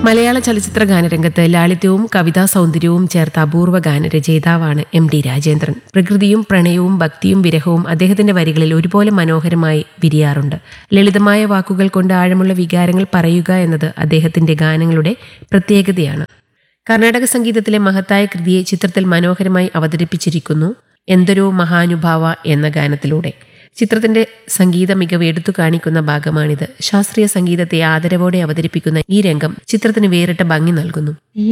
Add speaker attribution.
Speaker 1: മലയാള ചലച്ചിത്ര ഗാനരംഗത്ത് ലാളിത്യവും കവിതാ സൗന്ദര്യവും ചേർത്ത അപൂർവ ഗാനരചയിതാവാണ് എം ഡി രാജേന്ദ്രൻ പ്രകൃതിയും പ്രണയവും ഭക്തിയും വിരഹവും അദ്ദേഹത്തിന്റെ വരികളിൽ ഒരുപോലെ മനോഹരമായി വിരിയാറുണ്ട് ലളിതമായ വാക്കുകൾ കൊണ്ട് ആഴമുള്ള വികാരങ്ങൾ പറയുക എന്നത് അദ്ദേഹത്തിന്റെ ഗാനങ്ങളുടെ പ്രത്യേകതയാണ് കർണാടക സംഗീതത്തിലെ മഹത്തായ കൃതിയെ ചിത്രത്തിൽ മനോഹരമായി അവതരിപ്പിച്ചിരിക്കുന്നു എന്തൊരു മഹാനുഭാവ എന്ന ഗാനത്തിലൂടെ ചിത്രത്തിന്റെ സംഗീത മികവ് എടുത്തു കാണിക്കുന്ന ഭാഗമാണിത് ശാസ്ത്രീയ സംഗീതത്തെ ആദരവോടെ അവതരിപ്പിക്കുന്ന ഈ രംഗം ചിത്രത്തിന് വേറിട്ട ഭംഗി നൽകുന്നു